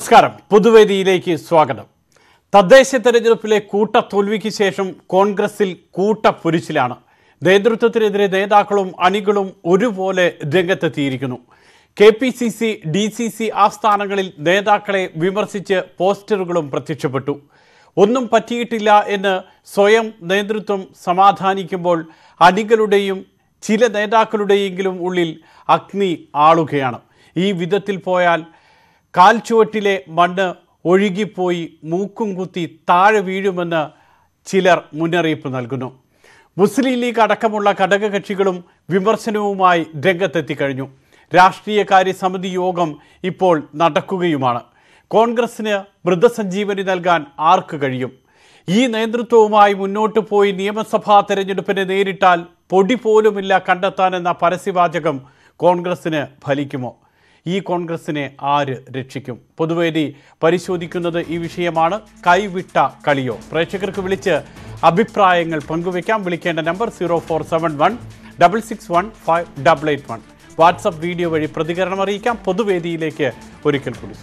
നമസ്കാരം പൊതുവേദിയിലേക്ക് സ്വാഗതം തദ്ദേശ തെരഞ്ഞെടുപ്പിലെ കൂട്ട തോൽവിക്ക് ശേഷം കോൺഗ്രസിൽ കൂട്ട പൊരിച്ചിലാണ് നേതൃത്വത്തിനെതിരെ നേതാക്കളും അണികളും ഒരുപോലെ രംഗത്തെത്തിയിരിക്കുന്നു K P C C D C C ആസ്ഥാനങ്ങളിൽ നേതാക്കളെ വിമർശിച്ച് പോസ്റ്ററുകളും പ്രത്യക്ഷപ്പെട്ടു ഒന്നും പറ്റിയിട്ടില്ല എന്ന് സ്വയം നേതൃത്വം സമാധാനിക്കുമ്പോൾ അണികളുടെയും ചില നേതാക്കളുടെയെങ്കിലും ഉള്ളിൽ അഗ്നി ആളുകയാണ് ഈ വിധത്തിൽ പോയാൽ കാൽച്ചുവട്ടിലെ മണ്ണ് ഒഴുകിപ്പോയി മൂക്കും കുത്തി താഴെ വീഴുമെന്ന് ചിലർ മുന്നറിയിപ്പ് നൽകുന്നു മുസ്ലിം ലീഗ് അടക്കമുള്ള ഘടകകക്ഷികളും വിമർശനവുമായി രംഗത്തെത്തിക്കഴിഞ്ഞു രാഷ്ട്രീയകാര്യ സമിതി യോഗം ഇപ്പോൾ നടക്കുകയുമാണ് കോൺഗ്രസിന് മൃതസഞ്ജീവനി നൽകാൻ ആർക്ക് കഴിയും ഈ നേതൃത്വവുമായി മുന്നോട്ട് പോയി നിയമസഭാ തെരഞ്ഞെടുപ്പിനെ നേരിട്ടാൽ പൊടി പോലുമില്ല കണ്ടെത്താനെന്ന പരസ്യവാചകം കോൺഗ്രസിന് ഫലിക്കുമോ ഈ കോൺഗ്രസിനെ ആര് രക്ഷിക്കും പൊതുവേദി പരിശോധിക്കുന്നത് ഈ വിഷയമാണ് കൈവിട്ട കളിയോ പ്രേക്ഷകർക്ക് വിളിച്ച് അഭിപ്രായങ്ങൾ പങ്കുവയ്ക്കാം വിളിക്കേണ്ട number zero four seven one double six one five double eight one WhatsApp video വഴി പ്രതികരണം അറിയിക്കാം പൊതുവേദിയിലേക്ക് ഒരിക്കൽ കൂടി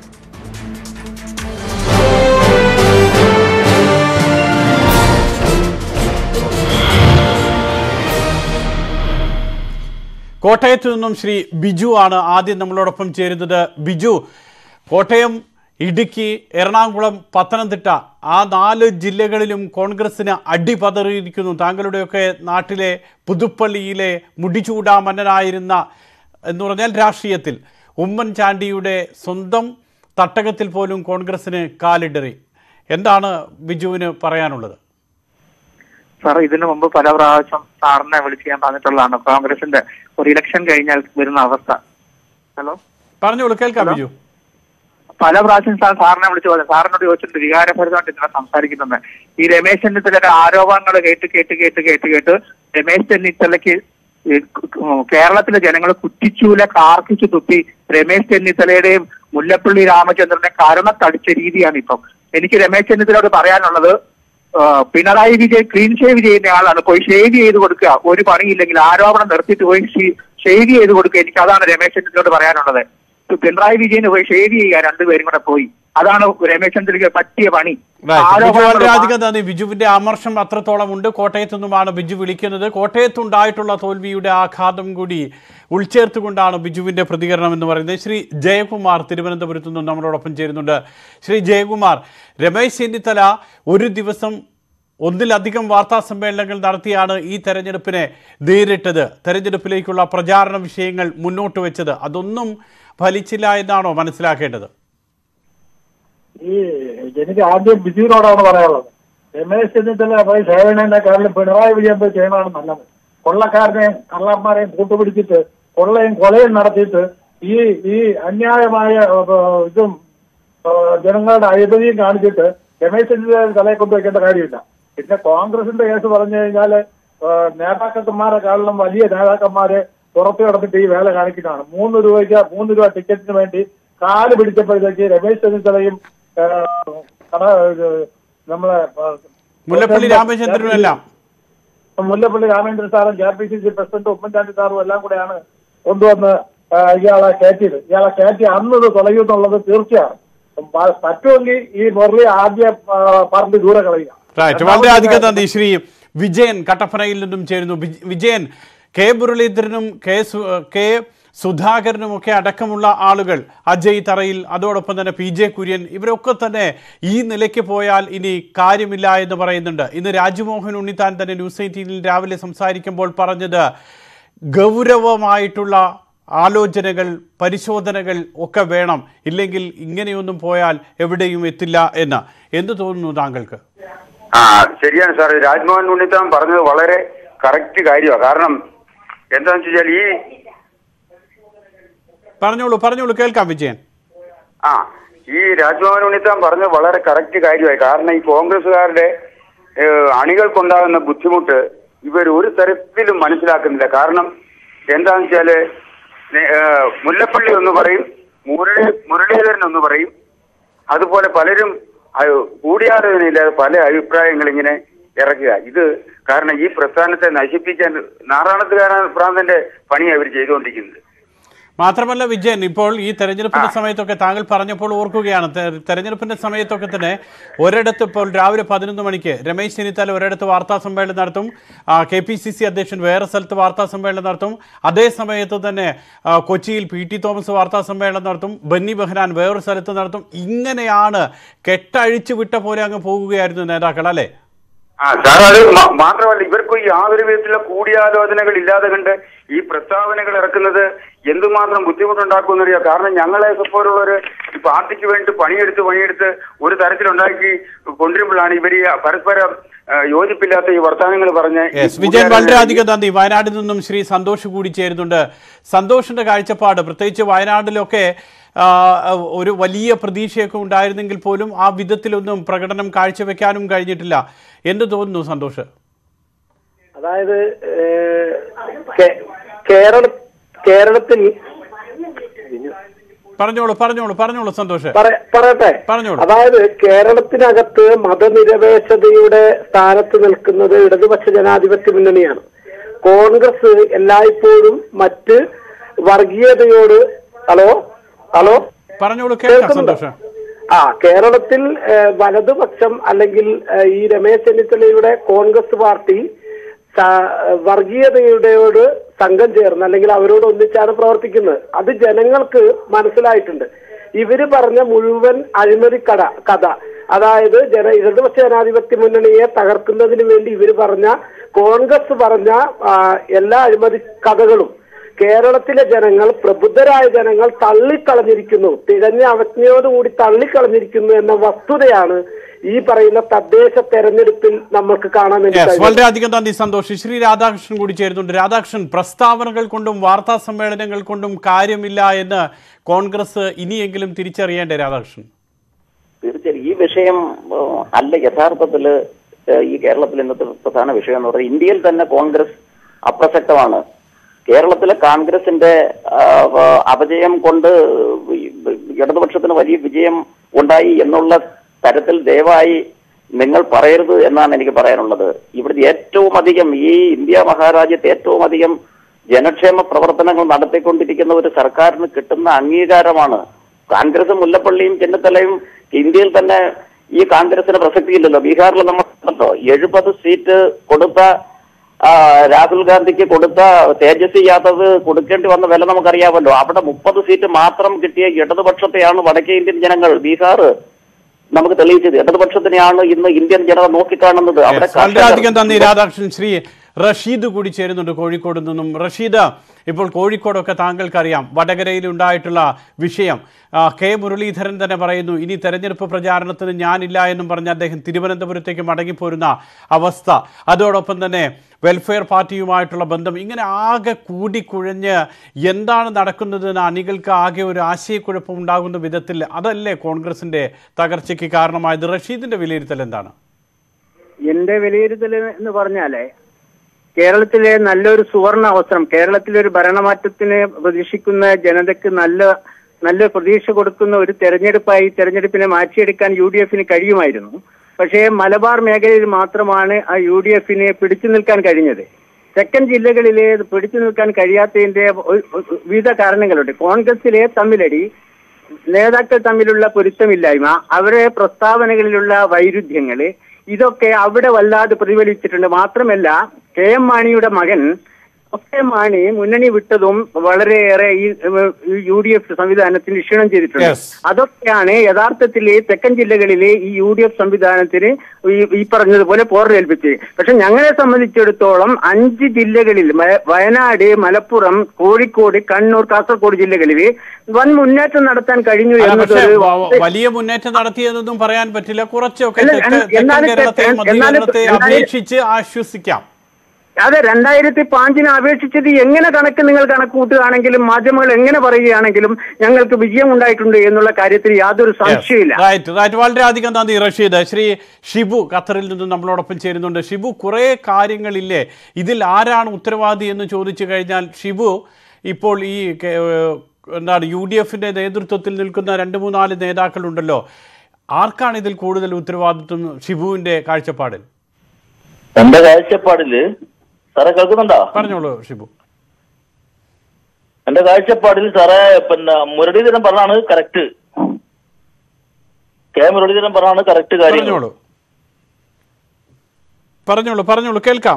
കോട്ടയത്തു നിന്നും ശ്രീ ബിജു ആണ് ആദ്യം നമ്മളോടൊപ്പം ചേരുന്നത് ബിജു കോട്ടയം ഇടുക്കി എറണാകുളം പത്തനംതിട്ട ആ നാല് ജില്ലകളിലും കോൺഗ്രസിന് അടിപതറിയിരിക്കുന്നു താങ്കളുടെയൊക്കെ നാട്ടിലെ പുതുപ്പള്ളിയിലെ മുടിചൂടാ മന്നനായിരുന്ന എന്ന് പറഞ്ഞാൽ രാഷ്ട്രീയത്തിൽ ഉമ്മൻചാണ്ടിയുടെ സ്വന്തം തട്ടകത്തിൽ പോലും കോൺഗ്രസിന് കാലിടറി എന്താണ് ബിജുവിന് പറയാനുള്ളത് സാർ ഇതിനു മുമ്പ് പല പ്രാവശ്യം സാറിനെ വിളിച്ച് ഞാൻ പറഞ്ഞിട്ടുള്ളതാണ് കോൺഗ്രസിന്റെ ഒരു ഇലക്ഷൻ കഴിഞ്ഞാൽ വരുന്ന അവസ്ഥ ഹലോ പറഞ്ഞോളൂ കേൾക്കാം ബിജു പല പ്രാവശ്യം സാർ സാറിനെ വിളിച്ചു പറഞ്ഞു സാറിനോട് ചോദിച്ചിട്ട് വികാരഭരിതമായിട്ട് ഇങ്ങനെ സംസാരിക്കുന്നത് ഈ രമേശ് ചെന്നിത്തലയുടെ ആരോപണങ്ങൾ കേട്ട് കേട്ട് കേട്ട് കേട്ട് കേട്ട് രമേശ് ചെന്നിത്തലയ്ക്ക് ഈ കേരളത്തിലെ ജനങ്ങൾ കുറ്റിച്ചൂല കാർക്കിച്ചു തുപ്പി രമേശ് ചെന്നിത്തലയുടെയും മുല്ലപ്പള്ളി രാമചന്ദ്രനെ കരണത്തടിച്ച രീതിയാണ് ഇപ്പം എനിക്ക് രമേശ് ചെന്നിത്തലയോട് പറയാനുള്ളത് ആ, പിണറായി വിജയൻ ക്ലീൻ ഷേവ് ചെയ്യുന്ന ആളാണ് പോയി ഷേവ് ചെയ്ത് കൊടുക്കുക ഒരു പണിയില്ലെങ്കിൽ ആരോപണം നിർത്തിയിട്ട് പോയി ഷേവ് ചെയ്ത് കൊടുക്കുക എനിക്ക് അതാണ് രമേശ് ചെന്നിത്തലയോട് പറയാനുള്ളത് പിണറായി വിജയന് പോയി ഷേവ് ചെയ്യുക രണ്ടുപേരും കൂടെ പോയി അതാണ് രമേശ് ചെന്നിത്തലയ്ക്ക് പറ്റിയ പണി Right. ബിജു ആരോപണങ്ങൾ വളരെയധികം നന്ദി ബിജുവിന്റെ അമർഷം അത്രത്തോളം ഉണ്ട് കോട്ടയത്തു നിന്നുമാണ് ബിജു വിളിക്കുന്നത് കോട്ടയത്തുണ്ടായിട്ടുള്ള തോൽവിയുടെ ആഘാതം കൂടി ഉൾച്ചേർത്തുകൊണ്ടാണ് ബിജുവിന്റെ പ്രതികരണം എന്ന് പറയുന്നത് ശ്രീ ജയകുമാർ തിരുവനന്തപുരത്തു നിന്നും നമ്മളോടൊപ്പം ചേരുന്നുണ്ട് ശ്രീ ജയകുമാർ രമേശ് ചെന്നിത്തല ഒരു ദിവസം ഒന്നിലധികം വാർത്താ സമ്മേളനങ്ങൾ നടത്തിയാണ് ഈ തെരഞ്ഞെടുപ്പിനെ നേരിട്ടത് തെരഞ്ഞെടുപ്പിലേക്കുള്ള പ്രചാരണ വിഷയങ്ങൾ മുന്നോട്ട് വെച്ചത് അതൊന്നും ഫലിച്ചില്ല എന്നാണോ മനസ്സിലാക്കേണ്ടത് ഈ എനിക്ക് ആദ്യം ബിജുവിനോടാണ് പറയാനുള്ളത് രമേശ് ചെന്നിത്തല പോയി സേവനേക്കാളും പിണറായി വിജയൻ പോയി ചെയ്യണമാണ് നല്ലത് കൊള്ളക്കാരനെയും കള്ളന്മാരെയും കൂട്ടുപിടിച്ചിട്ട് കൊള്ളയും കൊലയും നടത്തിയിട്ട് ഈ ഈ അന്യായമായ ഏഹ്, ഇതും ഏഹ്, ജനങ്ങളുടെ അഴിമതിയും കാണിച്ചിട്ട് രമേശ് ചെന്നിത്തല തലയെ കൊണ്ടുവയ്ക്കേണ്ട കാര്യമില്ല പിന്നെ കോൺഗ്രസിന്റെ കേസ് പറഞ്ഞു കഴിഞ്ഞാല് ഏഹ്, നേതാക്കന്മാരെക്കാളും വലിയ നേതാക്കന്മാരെ പുറത്തു കിടന്നിട്ട് ഈ വേല കാണിക്കുന്നതാണ് മൂന്ന് രൂപയ്ക്ക് മൂന്ന് രൂപ ടിക്കറ്റിന് വേണ്ടി കാല് പിടിച്ചപ്പോഴത്തേക്ക് രമേശ് ചെന്നിത്തലയും ഏഹ്, കട- ഇത് നമ്മളെ ഏഹ്, മുല്ലപ്പള്ളി രാമചന്ദ്രനും എല്ലാം മുല്ലപ്പള്ളി രാമേന്ദ്രൻ സാറും K P C C president Oommen Chandy സാറും എല്ലാം കൂടെയാണ് കൊണ്ടുവന്ന് ആ, ഇയാളെ കയറ്റിയത് ഇയാളെ കയറ്റി അന്ന് ഇത് തുലയുന്നുള്ളത് തീർച്ചയാണ് പ- പറ്റുമെങ്കിൽ ഈ മുരളി ആദ്യ ആ, പാർട്ടി ദൂരെ കളയുക റൈറ്റ് വളരെ അധികം നന്ദി ശ്രീ വിജയൻ കട്ടപ്പനയിൽ നിന്നും ചേരുന്നു വിജ- വിജയൻ കെ മുരളീധരനും കെ സു- കെ സുധാകരനും ഒക്കെ അടക്കമുള്ള ആളുകൾ അജയ് തറയിൽ അതോടൊപ്പം തന്നെ പി ജെ കുര്യൻ ഇവരൊക്കെ തന്നെ ഈ നിലയ്ക്ക് പോയാൽ ഇനി കാര്യമില്ല എന്ന് പറയുന്നുണ്ട് ഇന്ന് രാജ്മോഹൻ ഉണ്ണിത്താൻ തന്നെ ന്യൂസ് എയ്റ്റീനിൽ രാവിലെ സംസാരിക്കുമ്പോൾ പറഞ്ഞത് ഗൗരവമായിട്ടുള്ള ആലോചനകൾ പരിശോധനകൾ ഒക്കെ വേണം ഇല്ലെങ്കിൽ ഇങ്ങനെയൊന്നും പോയാൽ എവിടെയും എത്തില്ല എന്ന് എന്ത് തോന്നുന്നു താങ്കൾക്ക് ആ ശരിയാണ് സാർ രാജ്മോഹൻ ഉണ്ണിത്താൻ പറഞ്ഞത് വളരെ കറക്റ്റ് കാര്യമാണ് കാരണം എന്താണെന്ന് വെച്ചാൽ ഈ പറഞ്ഞോളൂ പറഞ്ഞോളൂ കേൾക്കാം വിജയൻ ആ ഈ രാജ്മോഹൻ ഉണ്ണിത്താൻ പറഞ്ഞത് വളരെ കറക്റ്റ് കാര്യമായി കാരണം ഈ കോൺഗ്രസ്സുകാരുടെ ഏഹ്, അണികൾക്കുണ്ടാകുന്ന ബുദ്ധിമുട്ട് ഇവർ ഒരു തരത്തിലും മനസ്സിലാക്കുന്നില്ല കാരണം എന്താണെന്ന് വെച്ചാല് നേ- ഏഹ്, മുല്ലപ്പള്ളി ഒന്ന് പറയും മുരളി മുരളീധരൻ ഒന്ന് പറയും അതുപോലെ പലരും അഹ് കൂടിയാലോചനയില്ലാതെ പല അഭിപ്രായങ്ങൾ ഇങ്ങനെ ഇറക്കുക ഇത് കാരണം ഈ പ്രസ്ഥാനത്തെ നശിപ്പിക്കാൻ നാറാണത്തുകാരൻ പ്രാന്തന്റെ പണി അവർ ചെയ്തുകൊണ്ടിരിക്കുന്നത് മാത്രമല്ല വിജയൻ ഇപ്പോൾ ഈ തെരഞ്ഞെടുപ്പിന്റെ സമയത്തൊക്കെ താങ്കൾ പറഞ്ഞപ്പോൾ ഓർക്കുകയാണ് തെ- തെരഞ്ഞെടുപ്പിന്റെ സമയത്തൊക്കെ തന്നെ ഒരിടത്ത് ഇപ്പോൾ രാവിലെ പതിനൊന്ന് മണിക്ക് രമേശ് ചെന്നിത്തല ഒരിടത്ത് വാർത്താ സമ്മേളനം നടത്തും കെ പി സി സി അധ്യക്ഷൻ വേറെ സ്ഥലത്ത് വാർത്താ സമ്മേളനം നടത്തും അതേ സമയത്ത് തന്നെ ആ, കൊച്ചിയിൽ പി ടി തോമസ് വാർത്താ സമ്മേളനം നടത്തും ബന്നി ബെഹ്നാൻ വേറൊരു സ്ഥലത്ത് നടത്തും ഇങ്ങനെയാണ് കെട്ടഴിച്ചു വിട്ട പോലെ അങ്ങ് പോകുകയായിരുന്നു നേതാക്കൾ അല്ലേ ആ സാർ അത് മ- മാത്രമല്ല ഇവർക്ക് യാതൊരു വിധത്തിലുള്ള കൂടിയാലോചനകൾ ഇല്ലാതെ കണ്ട് ഈ പ്രസ്താവനകൾ ഇറക്കുന്നത് എന്തുമാത്രം ബുദ്ധിമുട്ടുണ്ടാക്കുമെന്നറിയാം കാരണം ഞങ്ങളെ പോലുള്ളവര് ഈ പാർട്ടിക്ക് വേണ്ടി പണിയെടുത്ത് പണിയെടുത്ത് ഒരു തരത്തിലുണ്ടാക്കി കൊണ്ടുവരുമ്പോഴാണ് ഇവർ ഈ പരസ്പരം ആ, യോജിപ്പില്ലാത്ത ഈ വർത്തമാനങ്ങൾ പറഞ്ഞ് ഈ യെസ് വിജയൻ വളരെയധികം നന്ദി വയനാട്ടിൽ നിന്നും ശ്രീ സന്തോഷ് കൂടി ചേരുന്നുണ്ട് സന്തോഷിന്റെ കാഴ്ചപ്പാട് പ്രത്യേകിച്ച് വയനാട്ടിലൊക്കെ ആ, ഒരു വലിയ പ്രതീക്ഷയൊക്കെ ഉണ്ടായിരുന്നെങ്കിൽ പോലും ആ വിധത്തിലൊന്നും പ്രകടനം കാഴ്ചവെക്കാനും കഴിഞ്ഞിട്ടില്ല എന്ത് തോന്നുന്നു സന്തോഷ് അതായത് ഏഹ്, കേ- കേരള കേരളത്തിൽ പറഞ്ഞോളൂ പറഞ്ഞോളൂ പറഞ്ഞോളൂ സന്തോഷ് പറ- പറയട്ടെ പറഞ്ഞോളൂ. അതായത് കേരളത്തിനകത്ത് മതനിരപേക്ഷതയുടെ സ്ഥാനത്ത് നിൽക്കുന്നത് ഇടതുപക്ഷ ജനാധിപത്യ മുന്നണിയാണ് കോൺഗ്രസ് എല്ലായ്പ്പോഴും മറ്റ് വർഗീയതയോട് ഹലോ ഹലോ പറഞ്ഞോളൂ കേൾക്കാം കേൾക്കുന്നുണ്ടോ? സന്തോഷ് ആ കേരളത്തിൽ ഏഹ്, വലതുപക്ഷം അല്ലെങ്കിൽ ഏഹ്, ഈ രമേശ് ചെന്നിത്തലയുടെ കോൺഗ്രസ് പാർട്ടി സ- വർഗീയതയുടെയോട് സംഘം ചേർന്ന് അല്ലെങ്കിൽ അവരോട് ഒന്നിച്ചാണ് പ്രവർത്തിക്കുന്നത് അത് ജനങ്ങൾക്ക് മനസ്സിലായിട്ടുണ്ട് ഇവര് പറഞ്ഞ മുഴുവൻ അഴിമതി കട കഥ അതായത് ജന ഇടതുപക്ഷ ജനാധിപത്യ മുന്നണിയെ തകർക്കുന്നതിന് വേണ്ടി ഇവര് പറഞ്ഞ കോൺഗ്രസ് പറഞ്ഞ ആ, എല്ലാ അഴിമതി കഥകളും കേരളത്തിലെ ജനങ്ങൾ പ്രബുദ്ധരായ ജനങ്ങൾ തള്ളിക്കളഞ്ഞിരിക്കുന്നു തികഞ്ഞ അവജ്ഞയോടുകൂടി തള്ളിക്കളഞ്ഞിരിക്കുന്നു എന്ന വസ്തുതയാണ് ഈ പറയുന്ന തദ്ദേശ തെരഞ്ഞെടുപ്പിൽ നമുക്ക് കാണാൻ വേണ്ടി യെസ് കഴിയുന്നത്. വളരെയധികം നന്ദി സന്തോഷ് ശ്രീ രാധാകൃഷ്ണൻ കൂടി ചേരുന്നുണ്ട് രാധാകൃഷ്ണൻ പ്രസ്താവനകൾ കൊണ്ടും വാർത്താ സമ്മേളനങ്ങൾ കൊണ്ടും കാര്യമില്ല എന്ന് കോൺഗ്രസ് ഇനിയെങ്കിലും തിരിച്ചറിയേണ്ടേ രാധാകൃഷ്ണൻ തീർച്ചയായും ഈ വിഷയം ഏഹ്, അല്ല യഥാർത്ഥത്തിൽ ഈ കേരളത്തിൽ ഇന്നത്തെ പ്രധാന വിഷയം എന്ന് പറയുന്നത് ഇന്ത്യയിൽ തന്നെ കോൺഗ്രസ് അപ്രസക്തമാണ് കേരളത്തിലെ കോൺഗ്രസിന്റെ ആഹ്, വ- അപജയം കൊണ്ട് ഈ ഇടതുപക്ഷത്തിന് വലിയ വിജയം ഉണ്ടായി എന്നുള്ള തരത്തിൽ ദയവായി നിങ്ങൾ പറയരുത് എന്നാണ് എനിക്ക് പറയാനുള്ളത് ഇവിടുത്തെ ഏറ്റവും അധികം ഈ ഇന്ത്യ മഹാരാജ്യത്ത് ഏറ്റവും അധികം ജനക്ഷേമ പ്രവർത്തനങ്ങൾ നടത്തിക്കൊണ്ടിരിക്കുന്ന ഒരു സർക്കാരിന് കിട്ടുന്ന അംഗീകാരമാണ് കോൺഗ്രസ് മുല്ലപ്പള്ളിയും ചെന്നിത്തലയും ഇന്ത്യയിൽ തന്നെ ഈ കോൺഗ്രസിന് പ്രസക്തിയില്ലല്ലോ ബീഹാറിൽ നമ്മൾ കണ്ടല്ലോ എഴുപത് സീറ്റ് കൊടുത്ത ആ, രാഹുൽ ഗാന്ധിക്ക് കൊടുത്ത തേജസ്വി യാദവ് കൊടുക്കേണ്ടി വന്ന വില നമുക്കറിയാമല്ലോ അവിടെ മുപ്പത് സീറ്റ് മാത്രം കിട്ടിയ ഇടതുപക്ഷത്തെയാണ് വടക്കേ ഇന്ത്യൻ ജനങ്ങൾ ബീഹാർ നമുക്ക് തെളിയിച്ചത് ഇടതുപക്ഷത്തിനെയാണ് ഇന്ന് ഇന്ത്യൻ ജനത നോക്കിക്കാണുന്നത് അവിടെ Yes, വളരെയധികം നന്ദി രാധാകൃഷ്ണൻ ശ്രീ റഷീദ് കൂടി ചേരുന്നുണ്ട് കോഴിക്കോട് നിന്നും റഷീദ് ഇപ്പോൾ കോഴിക്കോടൊക്കെ താങ്കൾക്കറിയാം വടകരയിൽ ഉണ്ടായിട്ടുള്ള വിഷയം ആ, കെ മുരളീധരൻ തന്നെ പറയുന്നു ഇനി തെരഞ്ഞെടുപ്പ് പ്രചാരണത്തിന് ഞാനില്ല എന്നും പറഞ്ഞ് അദ്ദേഹം തിരുവനന്തപുരത്തേക്ക് മടങ്ങിപ്പോരുന്ന അവസ്ഥ അതോടൊപ്പം തന്നെ വെൽഫെയർ പാർട്ടിയുമായിട്ടുള്ള ബന്ധം ഇങ്ങനെ ആകെ കൂടിക്കുഴഞ്ഞ് എന്താണ് നടക്കുന്നതെന്ന് അണികൾക്ക് ആകെ ഒരു ആശയക്കുഴപ്പം ഉണ്ടാകുന്ന വിധത്തിൽ അതല്ലേ കോൺഗ്രസിന്റെ തകർച്ചയ്ക്ക് കാരണമായത് റഷീദിന്റെ വിലയിരുത്തൽ എന്താണ് എന്റെ വിലയിരുത്തൽ എന്ന് പറഞ്ഞാലേ കേരളത്തിലെ നല്ലൊരു സുവർണ അവസരം കേരളത്തിലെ ഒരു ഭരണമാറ്റത്തിന് പ്രതീക്ഷിക്കുന്ന ജനതയ്ക്ക് നല്ല നല്ല പ്രതീക്ഷ കൊടുക്കുന്ന ഒരു തെരഞ്ഞെടുപ്പായി തെരഞ്ഞെടുപ്പിനെ മാറ്റിയെടുക്കാൻ യു ഡി എഫിന് കഴിയുമായിരുന്നു പക്ഷേ മലബാർ മേഖലയിൽ മാത്രമാണ് ആ യു ഡി എഫിന് പിടിച്ചു നിൽക്കാൻ കഴിഞ്ഞത് തെക്കൻ ജില്ലകളിലെ പിടിച്ചു നിൽക്കാൻ കഴിയാത്തതിന്റെ ഒരു- ഒരു- വിവിധ കാരണങ്ങളുണ്ട് കോൺഗ്രസിലെ തമ്മിലടി നേതാക്കൾ തമ്മിലുള്ള പൊരുത്തമില്ലായ്മ അവരുടെ പ്രസ്താവനകളിലുള്ള വൈരുദ്ധ്യങ്ങള് ഇതൊക്കെ അവിടെ വല്ലാതെ പ്രതിഫലിച്ചിട്ടുണ്ട് മാത്രമല്ല കെ എം മാണിയുടെ മകൻ കെ എം മാണി മുന്നണി വിട്ടതും വളരെയേറെ ഈ ഈ യു ഡി എഫ് സംവിധാനത്തിന് ക്ഷീണം ചെയ്തിട്ടുണ്ട് Yes. അതൊക്കെയാണ് യഥാർത്ഥത്തിൽ ഈ തെക്കൻ ജില്ലകളിലെ ഈ യു ഡി എഫ് സംവിധാനത്തിന് ഈ ഈ പറഞ്ഞതുപോലെ പോറലേൽപ്പിച്ചത് പക്ഷെ ഞങ്ങളെ സംബന്ധിച്ചിടത്തോളം അഞ്ച് ജില്ലകളിൽ മ- വയനാട് മലപ്പുറം കോഴിക്കോട് കണ്ണൂർ കാസർഗോഡ് ജില്ലകളിൽ വൻ മുന്നേറ്റം നടത്താൻ കഴിഞ്ഞു അല്ല, പക്ഷേ എന്നതൊരു വ- വലിയ മുന്നേറ്റം നടത്തിയതൊന്നും പറയാൻ പറ്റില്ല കുറച്ചൊക്കെ അല്ല, തെക്ക് എന്നാലും തെക്കൻ കേരളത്തെ എന്നാലും മധ്യ കേരളത്തെ എന്നാലും അപേക്ഷിച്ച് ആശ്വസിക്കാം അതെ രണ്ടായിരത്തി പാഞ്ചിനെ അപേക്ഷിച്ചത് എങ്ങനെ കണക്ക് നിങ്ങൾ കണക്ക് കൂട്ടുകയാണെങ്കിലും മാധ്യമങ്ങൾ എങ്ങനെ പറയുകയാണെങ്കിലും ഞങ്ങൾക്ക് വിജയം ഉണ്ടായിട്ടുണ്ട് എന്നുള്ള കാര്യത്തിൽ യാതൊരു സംശയമില്ല റൈറ്റ് റൈറ്റ് വളരെയധികം നന്ദി റഷീദ് ശ്രീ ഷിബു ഖത്തറിൽ നിന്നും നമ്മളോടൊപ്പം ചേരുന്നുണ്ട് ഷിബു കുറേ കാര്യങ്ങളില്ലേ ഇതിൽ ആരാണ് ഉത്തരവാദി എന്ന് ചോദിച്ചു കഴിഞ്ഞാൽ ഷിബു ഇപ്പോൾ ഈ കെ- ഏഹ് എന്താണ് യു ഡി എഫിന്റെ നേതൃത്വത്തിൽ നിൽക്കുന്ന രണ്ട് മൂന്നാല് നേതാക്കളുണ്ടല്ലോ ആർക്കാണ് ഇതിൽ കൂടുതൽ ഉത്തരവാദിത്വം ഷിബുവിന്റെ കാഴ്ചപ്പാടിൽ എന്റെ കാഴ്ചപ്പാടില് സാറെ കേൾക്കുന്നുണ്ടോ പറഞ്ഞോളൂ ഷിബു എന്റെ കാഴ്ചപ്പാടിൽ സാറേ പിന്നെ മുരളീധരൻ പറഞ്ഞാണ് കറക്റ്റ് കെ മുരളീധരൻ പറഞ്ഞാണ് കറക്റ്റ് കാര്യം പറഞ്ഞോളൂ പറഞ്ഞോളൂ പറഞ്ഞോളൂ കേൾക്കാം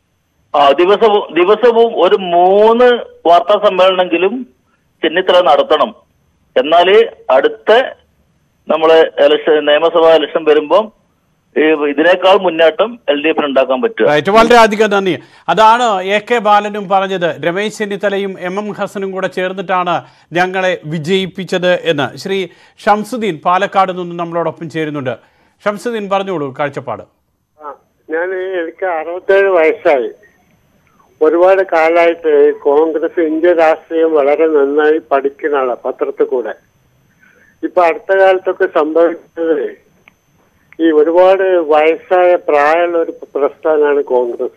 ആ ദിവസവും ദിവസവും ഒരു മൂന്ന് വാർത്താ സമ്മേളനമെങ്കിലും ചെന്നിത്തല നടത്തണം എന്നാല് അടുത്ത നമ്മളെ ഇലക്ഷൻ നിയമസഭാ ഇലക്ഷൻ വരുമ്പം ഈ ഇതിനേക്കാൾ മുന്നേറ്റം എൽ ഡി എഫിന് ഉണ്ടാക്കാൻ പറ്റുക റൈറ്റ് വളരെയധികം നന്ദി അതാണ് എ കെ ബാലനും പറഞ്ഞത് രമേശ് ചെന്നിത്തലയും എം എം ഹസനും കൂടെ ചേർന്നിട്ടാണ് ഞങ്ങളെ വിജയിപ്പിച്ചത് എന്ന് ശ്രീ ഷംസുദ്ദീൻ പാലക്കാട് നിന്ന് നമ്മളോടൊപ്പം ചേരുന്നുണ്ട് ഷംസുദ്ദീൻ പറഞ്ഞോളൂ കാഴ്ചപ്പാട് ഞാൻ എനിക്ക് അറുപത്തേഴ് വയസ്സായി ഒരുപാട് കാലമായിട്ട് കോൺഗ്രസ് ഇന്ത്യ രാഷ്ട്രീയം വളരെ നന്നായി പഠിക്കുന്ന ആളാണ് പത്രത്തിൽ കൂടെ ഇപ്പൊ അടുത്ത കാലത്തൊക്കെ സംഭവിച്ചത് ഈ ഒരുപാട് വയസ്സായ പ്രായമുള്ള ഒരു പ്രസ്ഥാനമാണ് കോൺഗ്രസ്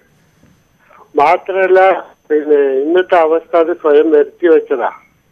മാത്രമല്ല പിന്നെ ഇന്നത്തെ അവസ്ഥ അത് സ്വയം വരുത്തി വെച്ചതാ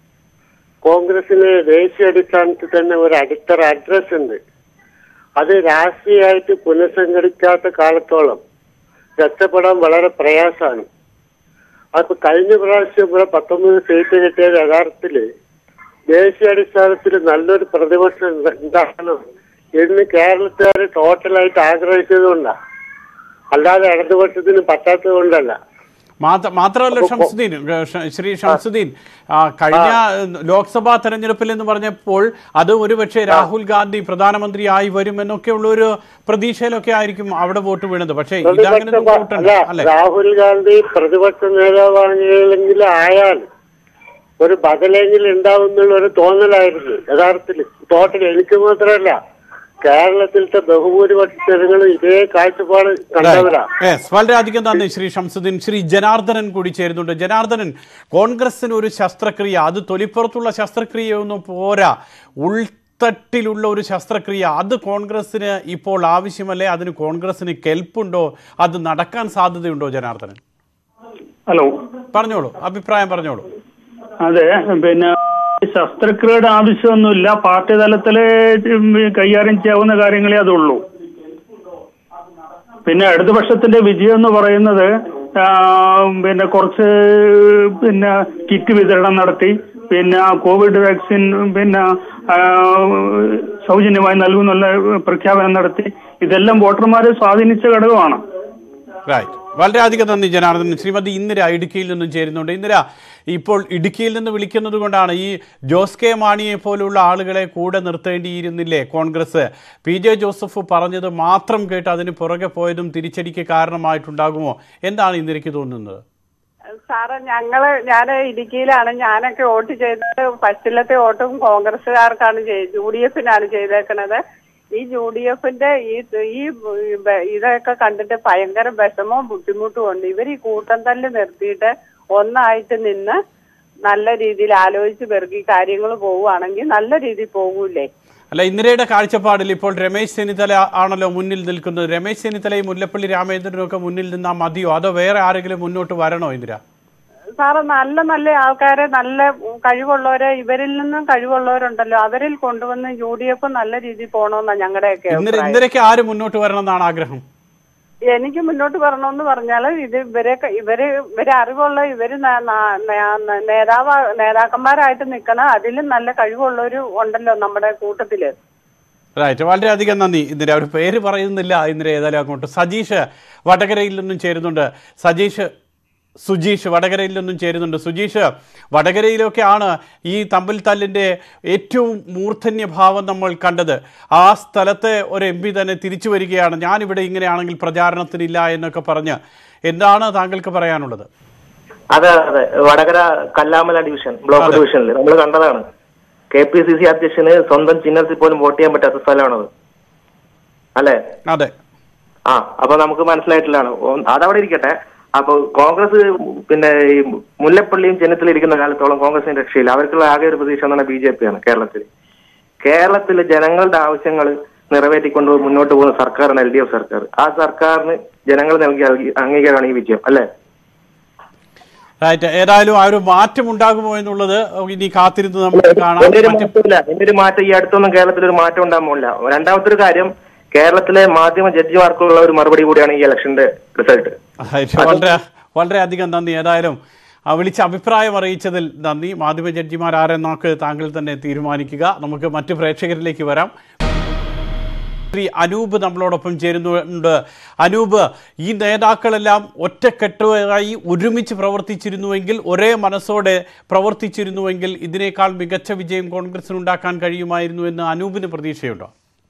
കോൺഗ്രസിന് ദേശീയ അടിസ്ഥാനത്തിൽ തന്നെ ഒരു അടിത്തറ അഡ്രസ് ഉണ്ട് അത് രാഷ്ട്രീയമായിട്ട് പുനഃസംഘടിക്കാത്ത കാലത്തോളം രക്ഷപ്പെടാൻ വളരെ പ്രയാസമാണ് അപ്പൊ കഴിഞ്ഞ പ്രാവശ്യം ഇവിടെ പത്തൊമ്പത് സീറ്റ് കിട്ടിയത് യഥാർത്ഥത്തില് ദേശീയ അടിസ്ഥാനത്തിൽ നല്ലൊരു പ്രതിപക്ഷം ഉണ്ട- ഉണ്ടാകണം എന്ന് കേരളത്തുകാർ ടോട്ടലായിട്ട് ആഗ്രഹിച്ചതുകൊണ്ടാണ് അല്ലാതെ ഇടതുപക്ഷത്തിന് പറ്റാത്തത് കൊണ്ടല്ല മാത്ര- മാത്രമല്ല ഷംസുദ്ദീൻ ഏ, ഷ- ശ്രീ ഷംസുദ്ദീൻ ആ, കഴിഞ്ഞ ലോക്സഭാ തെരഞ്ഞെടുപ്പിൽ എന്ന് പറഞ്ഞപ്പോൾ അത് ഒരുപക്ഷെ രാഹുൽ ഗാന്ധി പ്രധാനമന്ത്രിയായി വരുമെന്നൊക്കെയുള്ള ഒരു പ്രതീക്ഷയിലൊക്കെ ആയിരിക്കും അവിടെ വോട്ട് വീണത് പക്ഷേ ഇതങ്ങനെ പ്രതിപക്ഷ വോട്ടുണ്ട് അല്ല അല്ലെ രാഹുൽ ഗാന്ധി പ്രതിപക്ഷ നേതാവാണെങ്കിലും ആയാൽ ഒരു ബദലെങ്കിലും ഉണ്ടാവും എന്നുള്ള ഒരു തോന്നലായിരുന്നു യഥാർത്ഥത്തിൽ ടോട്ടൽ എനിക്ക് മാത്രമല്ല കേരളത്തിലത്തെ ബഹുഭൂരിപക്ഷ ജനങ്ങളും ഇതേ കാഴ്ചപ്പാട് കണ്ടവരാ യെസ് വളരെയധികം നന്ദി ശ്രീ ഷംസുദ്ദീൻ ശ്രീ ജനാർദ്ദനൻ കൂടി ചേരുന്നുണ്ട് ജനാർദ്ദനൻ കോൺഗ്രസിന് ഒരു ശസ്ത്രക്രിയ അത് തൊലിപ്പുറത്തുള്ള ശസ്ത്രക്രിയയൊന്നും പോരാ ഉൾത്തട്ടിലുള്ള ഒരു ശസ്ത്രക്രിയ അത് കോൺഗ്രസിന് ഇപ്പോൾ ആവശ്യമല്ലേ അതിന് കോൺഗ്രസിന് കെൽപ്പുണ്ടോ അത് നടക്കാൻ സാധ്യതയുണ്ടോ ജനാർദ്ദനൻ ഹലോ പറഞ്ഞോളൂ അഭിപ്രായം പറഞ്ഞോളൂ അതെ പിന്നെ ശസ്ത്രക്രിയയുടെ ആവശ്യമൊന്നുമില്ല പാർട്ടി തലത്തില് കൈകാര്യം ചെയ്യാവുന്ന കാര്യങ്ങളേ അതുള്ളൂ പിന്നെ ഇടതുപക്ഷത്തിന്റെ വിജയം എന്ന് പറയുന്നത് ആ, പിന്നെ കുറച്ച് പിന്നെ കിറ്റ് വിതരണം നടത്തി പിന്നെ കോവിഡ് വാക്സിൻ പിന്നെ ആ, സൗജന്യമായി നൽകുന്നുള്ള പ്രഖ്യാപനം നടത്തി ഇതെല്ലാം വോട്ടർമാരെ സ്വാധീനിച്ച ഘടകമാണ് റൈറ്റ് വളരെയധികം നന്ദി ജനാർദ്ദനൻ ശ്രീമതി ഇന്ദിര ഇടുക്കിയിൽ നിന്നും ചേരുന്നുണ്ട് ഇന്ദിര ഇപ്പോൾ ഇടുക്കിയിൽ നിന്ന് വിളിക്കുന്നത് കൊണ്ടാണ് ഈ ജോസ് കെ മാണിയെ പോലുള്ള ആളുകളെ കൂടെ നിർത്തേണ്ടിയിരുന്നില്ലേ കോൺഗ്രസ് പി ജെ ജോസഫ് പറഞ്ഞത് മാത്രം കേട്ട് അതിന് പുറകെ പോയതും തിരിച്ചടിക്ക് കാരണമായിട്ടുണ്ടാകുമോ എന്താണ് ഇന്ദിരയ്ക്ക് തോന്നുന്നത് സാറ് ഞങ്ങള് ഞാൻ ഇടുക്കിയിലാണ് ഞാനൊക്കെ വോട്ട് ചെയ്തത് ഫസ്റ്റിലത്തെ വോട്ടും കോൺഗ്രസ്സുകാർക്കാണ് ചെയ്ത് യു ഡി എഫിനാണ് ചെയ്തേക്കണത് ഈ യു ഡി എഫിന്റെ ഈ ഈ ബ- ഇതൊക്കെ കണ്ടിട്ട് ഭയങ്കര വിഷമവും ബുദ്ധിമുട്ടും ഉണ്ട് ഇവർ ഈ കൂട്ടം തല്ല് നിർത്തിയിട്ട് ഒന്നായിട്ട് നിന്ന് നല്ല രീതിയിൽ ആലോചിച്ച് പെറുക്കി കാര്യങ്ങൾ പോവുകയാണെങ്കിൽ നല്ല രീതിയിൽ പോകൂലേ അല്ല ഇന്ദിരയുടെ കാഴ്ചപ്പാടിൽ ഇപ്പോൾ രമേശ് ചെന്നിത്തല ആണല്ലോ മുന്നിൽ നിൽക്കുന്നത് രമേശ് ചെന്നിത്തലയും മുല്ലപ്പള്ളി രാമചന്ദ്രനും ഒക്കെ മുന്നിൽ നിന്നാൽ മതിയോ അതോ വേറെ ആരെങ്കിലും മുന്നോട്ട് വരണോ ഇന്ദിര സാറ് നല്ല നല്ല ആൾക്കാരെ നല്ല കഴിവുള്ളവരെ ഇവരിൽ നിന്നും കഴിവുള്ളവരുണ്ടല്ലോ അവരിൽ കൊണ്ടുവന്ന് യു ഡി എഫ് നല്ല രീതിയിൽ പോകണമെന്നാ ഞങ്ങളുടെയൊക്കെ ഇന്ദിര അഭിപ്രായം. ഇന്ദിരയ്ക്ക് ആര് മുന്നോട്ട് വരണം എന്നാണ് ആഗ്രഹം എനിക്ക് മുന്നോട്ട് വരണമെന്ന് പറഞ്ഞാൽ ഇത് ഇവരെ ഇവര് ഇവരെ അറിവുള്ള ഇവര് ന- ന- ന- നേതാവ് നേതാക്കന്മാരായിട്ട് നിൽക്കണം അതിലും നല്ല കഴിവുള്ളവര് ഉണ്ടല്ലോ നമ്മുടെ കൂട്ടത്തില് റൈറ്റ് വളരെയധികം നന്ദി ഇന്ദിര ഒരു പേര് പറയുന്നില്ല ഇന്ദിര ഏതായാലും അങ്ങോട്ട് സജീഷ് വടകരയിൽ നിന്നും ചേരുന്നുണ്ട് സജീഷ് സുജീഷ് വടകരയിൽ നിന്നും ചേരുന്നുണ്ട് സുജീഷ് വടകരയിലൊക്കെയാണ് ഈ തമ്പിൽ തല്ലിൻ്റെ ഏറ്റവും മൂർധന്യ ഭാവം നമ്മൾ കണ്ടത് ആ സ്ഥലത്തെ ഒരു എം പി തന്നെ തിരിച്ചു വരികയാണ് ഞാനിവിടെ ഇങ്ങനെയാണെങ്കിൽ പ്രചാരണത്തിനില്ല എന്നൊക്കെ പറഞ്ഞ് എന്താണ് താങ്കൾക്ക് പറയാനുള്ളത് അതെ അതെ വടകര കല്ലാമല ഡിവിഷൻ ബ്ലോക്ക് ഡിവിഷനിൽ നമ്മൾ കണ്ടതാണ് കെ പി സി സി അധ്യക്ഷന് സ്വന്തം ചിഹ്നത്തിൽ പോലും വോട്ട് ചെയ്യാൻ പറ്റാത്ത സ്ഥലമാണത് അല്ലേ അതെ ആ അപ്പൊ നമുക്ക് മനസ്സിലായിട്ടില്ലാണ് ഓ- അതവിടെ ഇരിക്കട്ടെ അപ്പൊ കോൺഗ്രസ് പിന്നെ ഈ മുല്ലപ്പള്ളിയും ചെന്നിത്തല ഇരിക്കുന്ന കാലത്തോളം കോൺഗ്രസിന്റെ രക്ഷയില്ല അവർക്കുള്ള ആകെ ഒരു പ്രതീക്ഷ എന്ന് പറഞ്ഞാൽ ബി ജെ പി ആണ് കേരളത്തിൽ കേരളത്തിൽ ജനങ്ങളുടെ ആവശ്യങ്ങൾ നിറവേറ്റിക്കൊണ്ട് മുന്നോട്ട് പോകുന്ന സർക്കാരാണ് എൽ ഡി എഫ് സർക്കാർ ആ സർക്കാരിന് ജനങ്ങൾ നൽകിയ അംഗീ- അംഗീകാരമാണ് ഈ വിജയം അല്ലേ റൈറ്റ് ഏതായാലും ആ ഒരു മാറ്റം ഉണ്ടാകുമോ എന്നുള്ളത് ഇനി കാത്തിരുന്ന് നമുക്ക് കാണാം എന്റെ ഒരു മറ്റ് മാറ്റമില്ല എന്റെ ഒരു മാറ്റം ഈ അടുത്തൊന്നും കേരളത്തിൽ ഒരു മാറ്റം ഉണ്ടാകാൻ പോകുന്നില്ല രണ്ടാമത്തെ ഒരു കാര്യം കേരളത്തിലെ മാധ്യമ ജഡ്ജിമാർക്കുള്ള ഒരു മറുപടി കൂടിയാണ് ഈ ഇലക്ഷന്റെ റിസൾട്ട് റൈറ്റ് വളരെ വളരെയധികം നന്ദി ഏതായാലും ആ, വിളിച്ച് അഭിപ്രായം അറിയിച്ചതിൽ നന്ദി മാധ്യമ ജഡ്ജിമാർ ആരെന്നൊക്കെ താങ്കൾ തന്നെ തീരുമാനിക്കുക നമുക്ക് മറ്റ് പ്രേക്ഷകരിലേക്ക് വരാം ശ്രീ അനൂപ് നമ്മളോടൊപ്പം ചേരുന്നുണ്ട് അനൂപ് ഈ നേതാക്കളെല്ലാം ഒറ്റക്കെട്ടായി ഒരുമിച്ച് പ്രവർത്തിച്ചിരുന്നുവെങ്കിൽ ഒരേ മനസ്സോടെ പ്രവർത്തിച്ചിരുന്നുവെങ്കിൽ ഇതിനേക്കാൾ മികച്ച വിജയം കോൺഗ്രസിന് ഉണ്ടാക്കാൻ കഴിയുമായിരുന്നു എന്ന് അനൂപിന് പ്രതീക്ഷയുണ്ടോ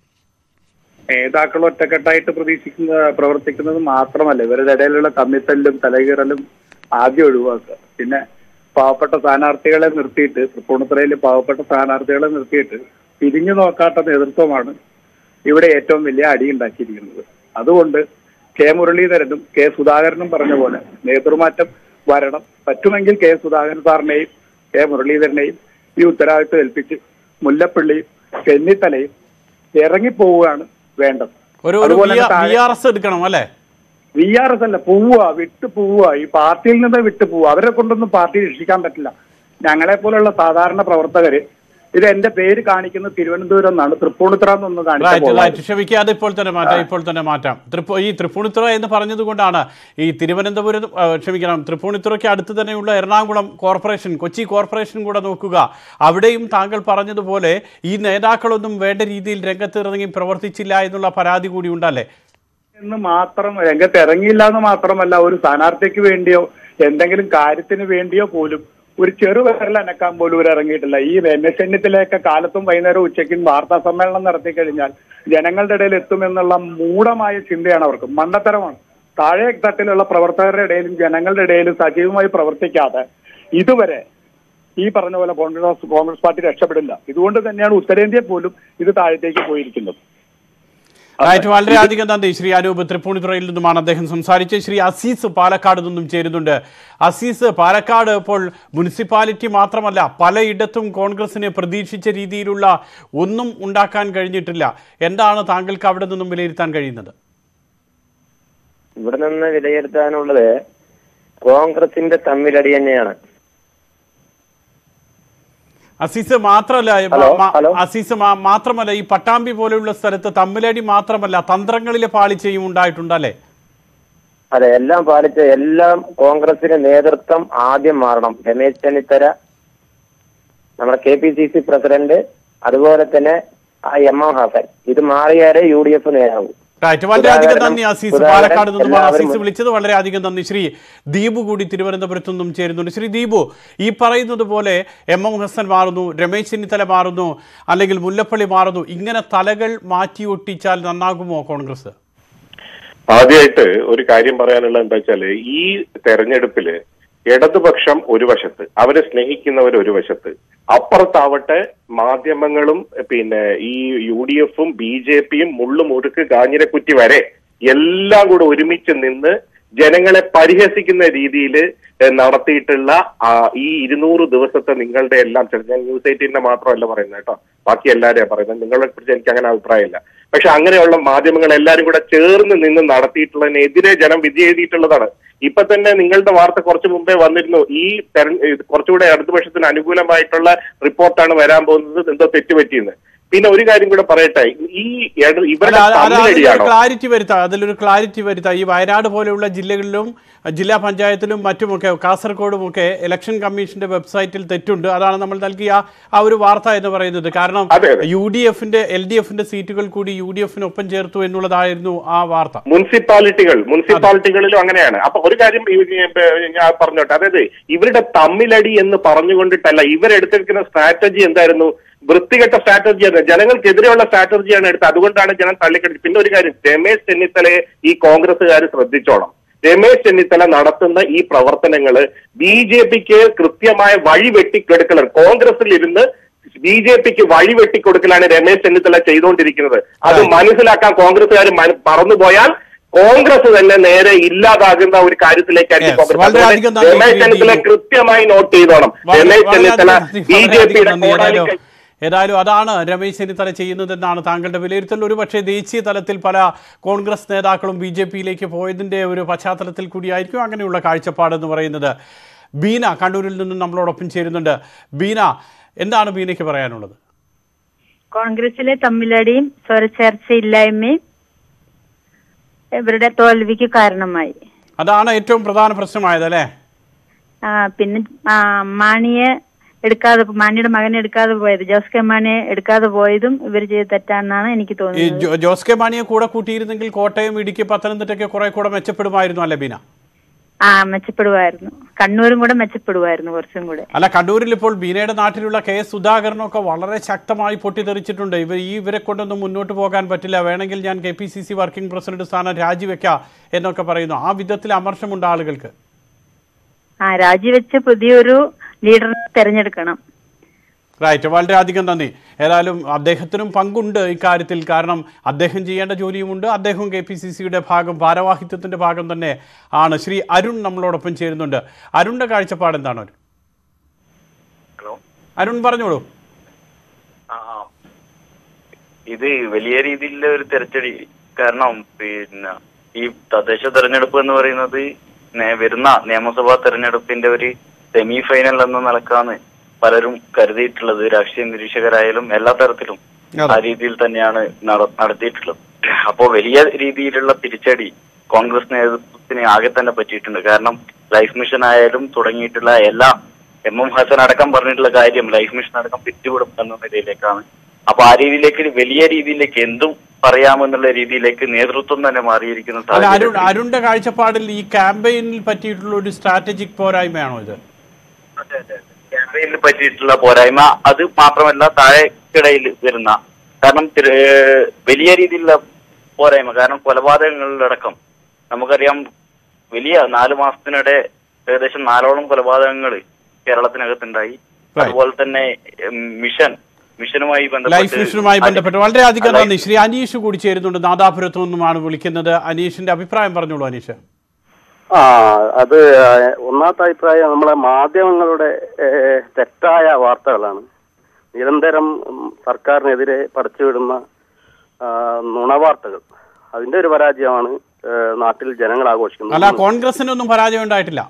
നേതാക്കൾ ഒറ്റക്കെട്ടായിട്ട് പ്രതീക്ഷിക്കുന്ന പ്രവർത്തിക്കുന്നത് മാത്രമല്ല ഇവരുടെ ഇടയിലുള്ള തമ്മിത്തല്ലും തലകീറലും ആദ്യം ഒഴിവാക്കുക പിന്നെ പാവപ്പെട്ട സ്ഥാനാർത്ഥികളെ നിർത്തിയിട്ട് തൃപ്പൂണിത്തുറയിൽ പാവപ്പെട്ട സ്ഥാനാർത്ഥികളെ നിർത്തിയിട്ട് തിരിഞ്ഞു നോക്കാത്ത നേതൃത്വമാണ് ഇവിടെ ഏറ്റവും വലിയ അടി ഉണ്ടാക്കിയിരിക്കുന്നത് അതുകൊണ്ട് കെ മുരളീധരനും കെ സുധാകരനും പറഞ്ഞ പോലെ നേതൃമാറ്റം വരണം പറ്റുമെങ്കിൽ കെ സുധാകരൻ സാറിനെയും കെ മുരളീധരനെയും ഈ ഉത്തരവാദിത്വം ഏൽപ്പിച്ച് മുല്ലപ്പള്ളിയും ചെന്നിത്തലയും ഇറങ്ങിപ്പോവുകയാണ് വേണ്ടത് ഒരു ഒരു അതുപോലെ തന്നെ താഴെ- വി ആർ എസ് എടുക്കണം അല്ലേ വി ആർ എസ് അല്ല പോവുക വിട്ടു പോവുക ഈ പാർട്ടിയിൽ നിന്ന് വിട്ടു പോവുക അവരെ കൊണ്ടൊന്നും പാർട്ടി രക്ഷിക്കാൻ പറ്റില്ല ഞങ്ങളെ പോലുള്ള സാധാരണ പ്രവർത്തകര് ഇത് എന്റെ പേര് കാണിക്കുന്നത് തിരുവനന്തപുരം എന്നാണ് തൃപ്പൂണിത്തുറ എന്നൊന്ന് റൈറ്റ് കാണിച്ചാൽ റൈറ്റ് ക്ഷമിക്കാതെ ഇപ്പോൾ തന്നെ മാറ്റാം ഇപ്പോൾ തന്നെ മാറ്റാം തൃപ്പൂ ഈ തൃപ്പൂണിത്തുറ എന്ന് പറഞ്ഞതുകൊണ്ടാണ് ഈ തിരുവനന്തപുരം ആ, ക്ഷമിക്കണം തൃപ്പൂണിത്തുറയ്ക്ക് അടുത്ത് തന്നെയുള്ള എറണാകുളം കോർപ്പറേഷൻ കൊച്ചി കോർപ്പറേഷൻ കൂടെ നോക്കുക അവിടെയും താങ്കൾ പറഞ്ഞതുപോലെ ഈ നേതാക്കളൊന്നും വേണ്ട രീതിയിൽ രംഗത്തിറങ്ങി പ്രവർത്തിച്ചില്ല എന്നുള്ള പരാതി കൂടി ഉണ്ടല്ലേ എന്ന് മാത്രം രംഗത്ത് ഇറങ്ങിയില്ല എന്ന് മാത്രമല്ല ഒരു സ്ഥാനാർത്ഥിക്ക് വേണ്ടിയോ എന്തെങ്കിലും കാര്യത്തിന് വേണ്ടിയോ പോലും ഒരു ചെറു വിരൽ അനക്കാൻ പോലും ഇവർ ഇറങ്ങിയിട്ടില്ല ഈ രമേശ് ചെന്നിത്തലയൊക്കെ കാലത്തും വൈകുന്നേരം ഉച്ചയ്ക്കും വാർത്താ സമ്മേളനം നടത്തി കഴിഞ്ഞാൽ ജനങ്ങളുടെ ഇടയിൽ എത്തുമെന്നുള്ള മൂഢമായ ചിന്തയാണ് അവർക്ക് മണ്ടത്തരമാണ് താഴെ തട്ടിലുള്ള പ്രവർത്തകരുടെ ഇടയിലും ജനങ്ങളുടെ ഇടയിലും സജീവമായി പ്രവർത്തിക്കാതെ ഇതുവരെ ഈ പറഞ്ഞ പോലെ കോൺഗ്രസ് കോൺഗ്രസ് പാർട്ടി രക്ഷപ്പെടില്ല ഇതുകൊണ്ട് തന്നെയാണ് ഉത്തരേന്ത്യ പോലും ഇത് താഴത്തേക്ക് പോയിരിക്കുന്നത് റൈറ്റ് വളരെയധികം നന്ദി ശ്രീ അനൂപ് തൃപ്പൂണിത്തുറയിൽ നിന്നുമാണ് അദ്ദേഹം സംസാരിച്ചത് ശ്രീ അസീസ് പാലക്കാട് നിന്നും ചേരുന്നുണ്ട് അസീസ് പാലക്കാട് ഇപ്പോൾ മുനിസിപ്പാലിറ്റി മാത്രമല്ല പലയിടത്തും കോൺഗ്രസിനെ പ്രതീക്ഷിച്ച രീതിയിലുള്ള ഒന്നും ഉണ്ടാക്കാൻ കഴിഞ്ഞിട്ടില്ല എന്താണ് താങ്കൾക്ക് അവിടെ നിന്നും വിലയിരുത്താൻ കഴിയുന്നത് ഇവിടെ നിന്ന് വിലയിരുത്താനുള്ളത് കോൺഗ്രസിന്റെ തമ്മിലടി തന്നെയാണ് അസീസ് മാത്രമല്ല ഹലോ, മ- മ- ഹലോ. അസീസ് മാ- മാത്രമല്ല ഈ പട്ടാമ്പി പോലെയുള്ള സ്ഥലത്ത് തമ്മിലടി മാത്രമല്ല തന്ത്രങ്ങളിലെ പാളിച്ചയും ഉണ്ടായിട്ടുണ്ടല്ലേ അതെ എല്ലാം പാലിച്ച് എല്ലാം കോൺഗ്രസിന്റെ നേതൃത്വം ആദ്യം മാറണം രമേശ് ചെന്നിത്തല നമ്മുടെ K P C C president അതുപോലെ തന്നെ ആ എം എം ഹാസൻ ഇത് മാറിയാലേ യു ഡി എഫ് നേതാവും റൈറ്റ് വളരെയധികം സുധാകരൻ- നന്ദി അസീസ് സുധാകരൻ പാലക്കാട് നിന്നും എല്ലാവരും അസീസ് വിളിച്ചത് വളരെയധികം നന്ദി ശ്രീ ദീപു കൂടി തിരുവനന്തപുരത്തു നിന്നും ചേരുന്നുണ്ട് ശ്രീ ദീപു ഈ പറയുന്നത് പോലെ എം എം ഹസൻ മാറുന്നു രമേശ് ചെന്നിത്തല മാറുന്നു അല്ലെങ്കിൽ മുല്ലപ്പള്ളി മാറുന്നു ഇങ്ങനെ തലകൾ മാറ്റി ഒട്ടിച്ചാൽ നന്നാകുമോ കോൺഗ്രസ് ആദ്യമായിട്ട് ഒരു കാര്യം പറയാനുള്ളത് എന്താ വെച്ചാല് ഈ തെരഞ്ഞെടുപ്പില് ഇടതുപക്ഷം ഒരു വശത്ത് അവരെ സ്നേഹിക്കുന്നവർ ഒരു വശത്ത് അപ്പുറത്താവട്ടെ മാധ്യമങ്ങളും പിന്നെ ഈ യു ഡി എഫും ബി ജെ പിയും മുള്ളും മുറുക്ക് കാഞ്ഞിരക്കുറ്റി വരെ എല്ലാം കൂടെ ഒരുമിച്ച് നിന്ന് ജനങ്ങളെ പരിഹസിക്കുന്ന രീതിയിൽ നടത്തിയിട്ടുള്ള ആ, ഈ ഇരുന്നൂറ് ദിവസത്തെ നിങ്ങളുടെ എല്ലാം ചെ- ഞാൻ ന്യൂസ് എയ്റ്റീനെ മാത്രമല്ല പറയുന്നത് കേട്ടോ ബാക്കി എല്ലാവരെയും പറയുന്നത് നിങ്ങളെ കുറിച്ച് എനിക്ക് അങ്ങനെ അഭിപ്രായമില്ല പക്ഷെ അങ്ങനെയുള്ള മാധ്യമങ്ങൾ എല്ലാവരും കൂടെ ചേർന്ന് നിന്ന് നടത്തിയിട്ടുള്ളതിനെതിരെ ജനം വിധി എഴുതിയിട്ടുള്ളതാണ് ഇപ്പൊ തന്നെ നിങ്ങളുടെ വാർത്ത കുറച്ച് മുമ്പേ വന്നിരുന്നു ഈ തെര- ഇത് കുറച്ചുകൂടെ ഇടതുപക്ഷത്തിന് അനുകൂലമായിട്ടുള്ള റിപ്പോർട്ടാണ് വരാൻ പോകുന്നത് എന്തോ തെറ്റുപറ്റിയെന്ന് പിന്നെ ഒരു കാര്യം കൂടെ പറയട്ടെ ഈ ഇട- ഇവരുടെ അല്ല, അത് അത് അതിലൊരു തമ്മിലടിയാണോ ക്ലാരിറ്റി വരുത്താം അതിലൊരു ക്ലാരിറ്റി വരുത്താം ഈ വയനാട് പോലെയുള്ള ജില്ലകളിലും അഹ് ജില്ലാ പഞ്ചായത്തിലും മറ്റുമൊക്കെ കാസർഗോഡുമൊക്കെ ഇലക്ഷൻ കമ്മീഷന്റെ വെബ്സൈറ്റിൽ തെറ്റുണ്ട് അതാണ് നമ്മൾ നൽകിയ ആ ഒരു വാർത്ത എന്ന് പറയുന്നത് കാരണം യു ഡി എഫിന്റെ എൽ ഡി എഫിന്റെ സീറ്റുകൾ കൂടി യു ഡി എഫിന് ഒപ്പം ചേർത്തു എന്നുള്ളതായിരുന്നു ആ വാർത്ത മുനിസിപ്പാലിറ്റികൾ മുനിസിപ്പാലിറ്റികളിലും അങ്ങനെയാണ് അപ്പൊ ഒരു കാര്യം ഈ- ഈ- ഞാൻ പറഞ്ഞോട്ടെ അതായത് ഇവരുടെ തമ്മിലടി എന്ന് പറഞ്ഞുകൊണ്ടിട്ടല്ല ഇവരെടുത്തിരിക്കുന്ന സ്ട്രാറ്റജി എന്തായിരുന്നു വൃത്തികെട്ട സ്ട്രാറ്റജി ആണ് ജനങ്ങൾക്കെതിരെയുള്ള സ്ട്രാറ്റജിയാണ് എടുത്തത് അതുകൊണ്ടാണ് ജനം തള്ളിക്കടിച്ചത് പിന്നെ ഒരു കാര്യം രമേശ് ചെന്നിത്തലയെ ഈ കോൺഗ്രസ്സുകാർ ശ്രദ്ധിച്ചോണം രമേശ് ചെന്നിത്തല നടത്തുന്ന ഈ പ്രവർത്തനങ്ങള് ബി ജെ പിക്ക് കൃത്യമായ വഴി വെട്ടിക്കെടുക്കലാണ് കോൺഗ്രസിൽ ഇരുന്ന് ബി ജെ പിക്ക് വഴി വെട്ടിക്കൊടുക്കലാണ് രമേശ് ചെന്നിത്തല ചെയ്തുകൊണ്ടിരിക്കുന്നത് അത് മനസ്സിലാക്കാൻ കോൺഗ്രസ്സുകാർ മറന്നുപോയാൽ കോൺഗ്രസ് തന്നെ നേരെ ഇല്ലാതാകുന്ന ഒരു കാര്യത്തിലേക്കായിരിക്കും കോൺഗ്രസ് വളരെയധികം അതുകൊണ്ട് നന്ദി, രമേശ് ശ്രീ ചെന്നിത്തല ദീപു. കൃത്യമായി നോട്ട് ചെയ്തോണം വളരെ- രമേശ് ചെന്നിത്തല വളരെയധികം ബി ജെ വളരെയധികം പിയുടെ നന്ദി. ഏതായാലും ഏതായാലും അതാണ് രമേശ് ചെന്നിത്തല ചെയ്യുന്നതെന്നാണ് താങ്കളുടെ വിലയിരുത്തൽ ഒരു പക്ഷേ ദേശീയ തലത്തിൽ പല കോൺഗ്രസ് നേതാക്കളും ബി ജെ പിയിലേക്ക് പോയതിൻ്റെ ഒരു പശ്ചാത്തലത്തിൽ കൂടിയായിരിക്കും അങ്ങനെയുള്ള കാഴ്ചപ്പാടെന്ന് പറയുന്നത് ബീന കണ്ണൂരിൽ നിന്നും നമ്മളോടൊപ്പം ചേരുന്നുണ്ട് ബീന എന്താണ് ബീനയ്ക്ക് പറയാനുള്ളത് കോൺഗ്രസിലെ തമ്മിലടിയും സ്വരച്ചേർച്ചയില്ലായ്മയും ഇവരുടെ തോൽവിക്ക് കാരണമായി അതാണ് ഏറ്റവും പ്രധാന പ്രശ്നമായത് അല്ലേ ആ, പിന്നെ ആ, മാണിയെ എടുക്കാതെ മാണിയുടെ മകനെ എടുക്കാതെ പോയത് ജോസ് കെ മാണിയെ എടുക്കാതെ പോയതും ഇവർ ചെയ്ത് തെറ്റാണെന്നാണ് എനിക്ക് ഈ തോന്നുന്നത് ജോ- ജോസ് കെ മാണിയെ കൂടെ കൂട്ടിയിരുന്നെങ്കിൽ കോട്ടയം ഇടുക്കി പത്തനംതിട്ടയ്ക്ക് കുറെ കൂടെ മെച്ചപ്പെടുമായിരുന്നു അല്ലേ ബീന ആ മെച്ചപ്പെടുമായിരുന്നു കണ്ണൂരും കൂടെ മെച്ചപ്പെടുമായിരുന്നു കുറച്ചും കൂടെ അല്ല കണ്ണൂരിൽ ഇപ്പോൾ ബീനയുടെ നാട്ടിലുള്ള കെ എസ് സുധാകരനൊക്കെ വളരെ ശക്തമായി പൊട്ടിത്തെറിച്ചിട്ടുണ്ട് ഇവർ ഈ ഇവരെ കൊണ്ടൊന്നും മുന്നോട്ട് പോകാൻ പറ്റില്ല വേണമെങ്കിൽ ഞാൻ K P C C working president സ്ഥാനം രാജിവെക്കാം എന്നൊക്കെ പറയുന്നു ആ വിധത്തിൽ അമർഷമുണ്ട് ആളുകൾക്ക് ആ രാജിവെച്ച് പുതിയൊരു ലീഡറിനെ തെരഞ്ഞെടുക്കണം റൈറ്റ് വളരെയധികം നന്ദി ഏതായാലും അദ്ദേഹത്തിനും പങ്കുണ്ട് ഇക്കാര്യത്തിൽ കാരണം അദ്ദേഹം ചെയ്യേണ്ട ജോലിയുമുണ്ട് അദ്ദേഹം കെ പി സി സിയുടെ ഭാഗം ഭാരവാഹിത്വത്തിന്റെ ഭാഗം തന്നെ ആണ് ശ്രീ അരുൺ നമ്മളോടൊപ്പം ചേരുന്നുണ്ട് അരുണിന്റെ കാഴ്ചപ്പാട് എന്താണ് അരുൺ ഹലോ അരുൺ പറഞ്ഞോളൂ ആ ആ. ഇത് വലിയ രീതിയിലുള്ള ഒരു തെരച്ചടി കാരണം പിന്നെ ഈ തദ്ദേശ തെരഞ്ഞെടുപ്പ് എന്ന് പറയുന്നത് നേ- വരുന്ന നിയമസഭാ തെരഞ്ഞെടുപ്പിന്റെ ഒരു സെമി ഫൈനൽ എന്ന നിലക്കാണ് പലരും കരുതിയിട്ടുള്ളത് രാഷ്ട്രീയ നിരീക്ഷകരായാലും എല്ലാ തരത്തിലും ആ രീതിയിൽ തന്നെയാണ് നട- നടത്തിയിട്ടുള്ളത് അപ്പോ വലിയ രീതിയിലുള്ള തിരിച്ചടി കോൺഗ്രസ് നേതൃത്വത്തിന് ആകെ തന്നെ പറ്റിയിട്ടുണ്ട് കാരണം ലൈഫ് മിഷൻ ആയാലും തുടങ്ങിയിട്ടുള്ള എല്ലാ എം എം ഹസൻ അടക്കം പറഞ്ഞിട്ടുള്ള കാര്യം ലൈഫ് മിഷൻ അടക്കം പിരിച്ചുവിടും എന്ന നിലയിലേക്കാണ് അപ്പൊ ആ രീതിയിലേക്ക് വലിയ രീതിയിലേക്ക് എന്തും പറയാമെന്നുള്ള രീതിയിലേക്ക് നേതൃത്വം തന്നെ മാറിയിരിക്കുന്ന അല്ല അരുൺ സാഹചര്യം അരുണിന്റെ കാഴ്ചപ്പാടിൽ ഈ ക്യാമ്പയിനിൽ പറ്റിയിട്ടുള്ള ഒരു സ്ട്രാറ്റജിക് പോരായ്മയാണോ ഇത് ക്യാമ്പയിനിൽ പറ്റിയിട്ടുള്ള പോരായ്മ അത് മാത്രമല്ല താഴെക്കിടയിൽ വരുന്ന കാരണം തിര- ഏഹ് വലിയ രീതിയിലുള്ള പോരായ്മ കാരണം കൊലപാതകങ്ങളിലടക്കം നമുക്കറിയാം വലിയ നാല് മാസത്തിനിടെ ഏകദേശം നാലോളം കൊലപാതകങ്ങൾ കേരളത്തിനകത്തുണ്ടായി അതുപോലെ തന്നെ ഉം, മിഷൻ മിഷനുമായി ലൈഫ് ബന്ധപ്പെട്ട് മിഷനുമായി ബന്ധപ്പെട്ട് വളരെയധികം നന്ദി ശ്രീ അനീഷ് കൂടി ചേരുന്നുണ്ട് നാദാപുരത്തു നിന്നുമാണ് വിളിക്കുന്നത് അനീഷിന്റെ അഭിപ്രായം പറഞ്ഞോളൂ അനീഷ് ആ അത് ഒന്നാമത്തെ അഭിപ്രായം നമ്മളെ മാധ്യമങ്ങളുടെ ഏഹ്, തെറ്റായ വാർത്തകളാണ് നിരന്തരം ഉം, സർക്കാരിനെതിരെ പടച്ചുവിടുന്ന ആ, നുണവാർത്തകൾ അതിന്റെ ഒരു പരാജയമാണ് ഏഹ്, നാട്ടിൽ ജനങ്ങൾ അല്ല ആഘോഷിക്കുന്നത് കോൺഗ്രസിനൊന്നും പരാജയം ഉണ്ടായിട്ടില്ല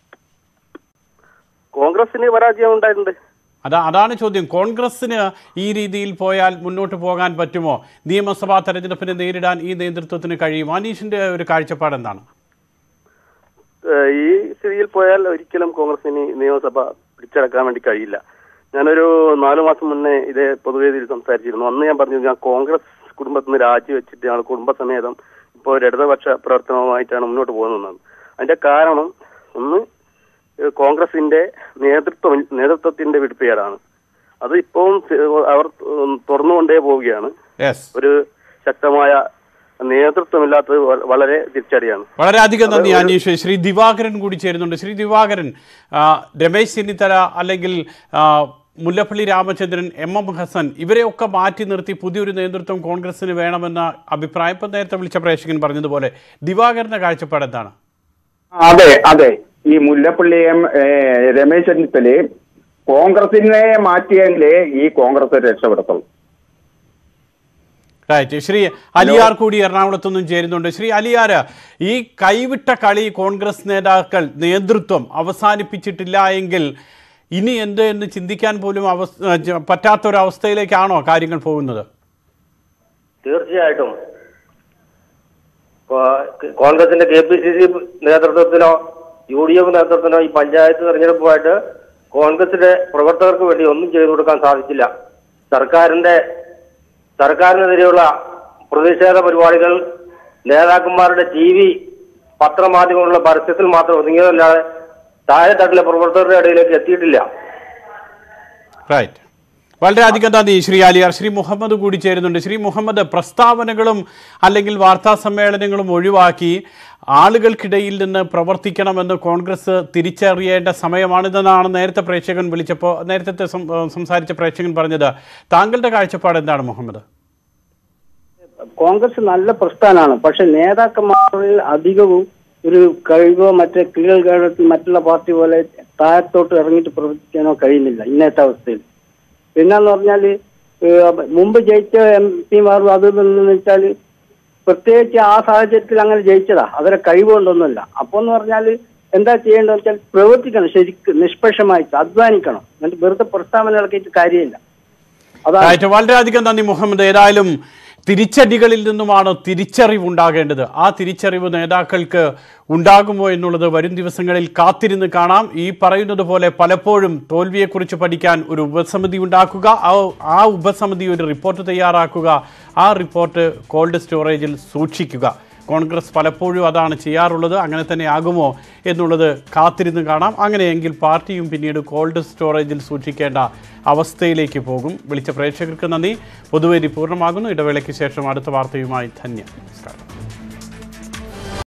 കോൺഗ്രസിന് പരാജയം ഉണ്ടായിട്ടുണ്ട് അതാ അതാണ് ചോദ്യം കോൺഗ്രസിന് ഈ രീതിയിൽ പോയാൽ മുന്നോട്ട് പോകാൻ പറ്റുമോ നിയമസഭാ തെരഞ്ഞെടുപ്പിനെ നേരിടാൻ ഈ നേതൃത്വത്തിന് കഴിയും അനീഷിന്റെ ഒരു കാഴ്ചപ്പാട് എന്താണ് ഏഹ്, ഈ സ്ഥിതിയിൽ പോയാൽ ഒരിക്കലും കോൺഗ്രസിന് നിയമസഭ പിടിച്ചടക്കാൻ വേണ്ടി കഴിയില്ല ഞാനൊരു നാലു മാസം മുന്നേ ഇതേ പൊതുവേദിയിൽ സംസാരിച്ചിരുന്നു അന്ന് ഞാൻ പറഞ്ഞു ഞാൻ കോൺഗ്രസ് കുടുംബത്തിൽ നിന്ന് രാജിവെച്ചിട്ട് ഞങ്ങൾ കുടുംബസമേതം ഇപ്പോൾ ഒരു ഇടതുപക്ഷ പ്രവർത്തനവുമായിട്ടാണ് മുന്നോട്ട് പോകുന്നത് അതിന്റെ കാരണം ഒന്ന് ഏഹ്, കോൺഗ്രസിന്റെ നേതൃത്വം നേതൃത്വത്തിന്റെ വിടുപ്പേടാണ് അത് ഇപ്പോഴും അവർ ഉം, തുറന്നുകൊണ്ടേ പോവുകയാണ് യെസ് ഒരു ശക്തമായ നേതൃത്വമില്ലാത്തത് വ- വളരെ തിരിച്ചടിയാണ് വളരെയധികം നന്ദി അത് ഒരു- അനീഷ് ശ്രീ ദിവാകരൻ കൂടി ചേരുന്നുണ്ട് ശ്രീ ദിവാകരൻ ആ, രമേശ് ചെന്നിത്തല അല്ലെങ്കിൽ ആ, മുല്ലപ്പള്ളി രാമചന്ദ്രൻ എം എം ഹസൻ ഇവരെയൊക്കെ മാറ്റി നിർത്തി പുതിയൊരു നേതൃത്വം കോൺഗ്രസിന് വേണമെന്ന അഭിപ്രായം ഇപ്പം നേരത്തെ വിളിച്ച പ്രേക്ഷകൻ പറഞ്ഞതുപോലെ ദിവാകരന്റെ കാഴ്ചപ്പാട് എന്താണ് അതെ അതെ ഈ മുല്ലപ്പള്ളിയും ഏഹ്, രമേശ് ചെന്നിത്തലയും കോൺഗ്രസിനെ മാറ്റിയെങ്കിലേ ഈ കോൺഗ്രസ് രക്ഷപ്പെടുത്തുള്ളൂ റൈറ്റ് ശ്രീ അലിയാർ കൂടി എറണാകുളത്തു നിന്നും ചേരുന്നുണ്ട് ശ്രീ അലിയാർ ഈ കൈവിട്ട കളി കോൺഗ്രസ് നേതാക്കൾ നേതൃത്വം അവസാനിപ്പിച്ചിട്ടില്ല എങ്കിൽ ഇനി എന്ത് എന്ന് ചിന്തിക്കാൻ പോലും അവസ്ഥ ജ- പറ്റാത്തൊരവസ്ഥയിലേക്കാണോ കാര്യങ്ങൾ പോകുന്നത് തീർച്ചയായിട്ടും കോ- കോൺഗ്രസിന്റെ കെ പി സി സി നേതൃത്വത്തിനോ യു ഡി എഫ് നേതൃത്വത്തിനോ ഈ പഞ്ചായത്ത് തെരഞ്ഞെടുപ്പുമായിട്ട് കോൺഗ്രസിന്റെ പ്രവർത്തകർക്ക് വേണ്ടി ഒന്നും ചെയ്തു കൊടുക്കാൻ സാധിച്ചില്ല സർക്കാരിന്റെ സർക്കാരിനെതിരെയുള്ള പ്രതിഷേധ പരിപാടികൾ നേതാക്കന്മാരുടെ ടി വി പത്രമാധ്യമങ്ങളുടെ പരസ്യത്തിൽ മാത്രം ഒതുങ്ങിയതല്ലാതെ താഴെത്തട്ടിലെ പ്രവർത്തകരുടെ ഇടയിലേക്ക് എത്തിയിട്ടില്ല റൈറ്റ് വളരെയധികം നന്ദി ശ്രീ അലിയാർ ശ്രീ മുഹമ്മദ് കൂടി ചേരുന്നുണ്ട് ശ്രീ മുഹമ്മദ് പ്രസ്താവനകളും അല്ലെങ്കിൽ വാർത്താ സമ്മേളനങ്ങളും ഒഴിവാക്കി ആളുകൾക്കിടയിൽ നിന്ന് പ്രവർത്തിക്കണമെന്ന് കോൺഗ്രസ് തിരിച്ചറിയേണ്ട സമയമാണിതെന്നാണ് നേരത്തെ പ്രേക്ഷകൻ വിളിച്ചപ്പോൾ നേരത്തെ സം- സംസാരിച്ച പ്രേക്ഷകൻ പറഞ്ഞത് താങ്കളുടെ കാഴ്ചപ്പാട് എന്താണ് മുഹമ്മദ് കോൺഗ്രസ് നല്ല പ്രസ്ഥാനമാണ് പക്ഷെ നേതാക്കന്മാരിൽ അധികവും ഒരു കഴിവോ മറ്റേ കീഴ്ഘടകത്തിൽ മറ്റുള്ള പാർട്ടി പോലെ താഴത്തോട്ട് ഇറങ്ങിയിട്ട് പ്രവർത്തിക്കാനോ കഴിയുന്നില്ല ഇന്നത്തെ അവസ്ഥയിൽ പിന്നെന്ന് പറഞ്ഞാല് ഏഹ്, മുമ്പ് ജയിച്ച എം പിമാർ അത് എന്ന് വെച്ചാൽ പ്രത്യേകിച്ച് ആ സാഹചര്യത്തിൽ അങ്ങനെ ജയിച്ചതാ അവരെ കഴിവുകൊണ്ടൊന്നുമില്ല അപ്പൊ എന്ന് പറഞ്ഞാല് എന്താ ചെയ്യേണ്ടതെന്ന് വെച്ചാൽ പ്രവർത്തിക്കണം ശരിക്കും നിഷ്പക്ഷമായിട്ട് അധ്വാനിക്കണം എന്നിട്ട് വെറുതെ പ്രസ്താവന ഇറക്കിയിട്ട് കാര്യമില്ല അതാണ് റൈറ്റ് വളരെയധികം നന്ദി മുഹമ്മദ് ഏതായാലും തിരിച്ചടികളിൽ നിന്നുമാണ് തിരിച്ചറിവ് ഉണ്ടാകേണ്ടത് ആ തിരിച്ചറിവ് നേതാക്കൾക്ക് ഉണ്ടാകുമോ എന്നുള്ളത് വരും ദിവസങ്ങളിൽ കാത്തിരുന്ന് കാണാം ഈ പറയുന്നത് പോലെ പലപ്പോഴും തോൽവിയെക്കുറിച്ച് പഠിക്കാൻ ഒരു ഉപസമിതി ഉണ്ടാക്കുക ആ ആ ഉപസമിതി ഒരു റിപ്പോർട്ട് തയ്യാറാക്കുക ആ റിപ്പോർട്ട് കോൾഡ് സ്റ്റോറേജിൽ സൂക്ഷിക്കുക കോൺഗ്രസ് പലപ്പോഴും അതാണ് ചെയ്യാറുള്ളത് അങ്ങനെ തന്നെ ആകുമോ എന്നുള്ളത് കാത്തിരുന്ന് കാണാം അങ്ങനെയെങ്കിൽ പാർട്ടിയും പിന്നീട് കോൾഡ് സ്റ്റോറേജിൽ സൂക്ഷിക്കേണ്ട അവസ്ഥയിലേക്ക് പോകും വിളിച്ച പ്രേക്ഷകർക്ക് നന്ദി പൊതുവേദി പൂർണ്ണമാകുന്നു ഇടവേളയ്ക്ക് ശേഷം അടുത്ത വാർത്തയുമായി ധന്യ നമസ്കാരം